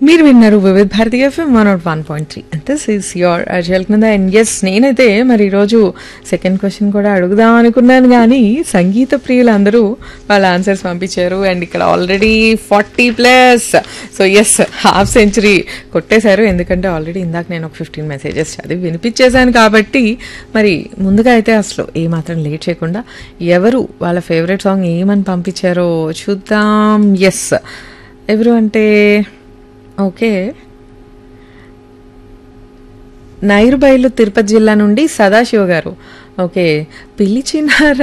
మీరు విన్నారు Vividh Bharati FM one naught one point three this is your అజల్ కింద అండ్ ఎస్ నేనైతే మరి ఈరోజు సెకండ్ క్వశ్చన్ కూడా అడుగుదాం అనుకున్నాను కానీ సంగీత ప్రియులు అందరూ వాళ్ళ ఆన్సర్స్ పంపించారు అండ్ ఇక్కడ already forty plus so yes half century కొట్టేశారు ఎందుకంటే ఆల్రెడీ ఇందాక నేను ఒక ఫిఫ్టీన్ మెసేజెస్ చదివి వినిపించేశాను కాబట్టి మరి ముందుగా అయితే అసలు ఏమాత్రం లేట్ చేయకుండా ఎవరు వాళ్ళ ఫేవరెట్ సాంగ్ ఏమని పంపించారో చూద్దాం ఎస్ ఎవరు అంటే ఓకే నైరుబైలు తిరుపతి జిల్లా నుండి సదాశివ గారు ఓకే పిలిచిన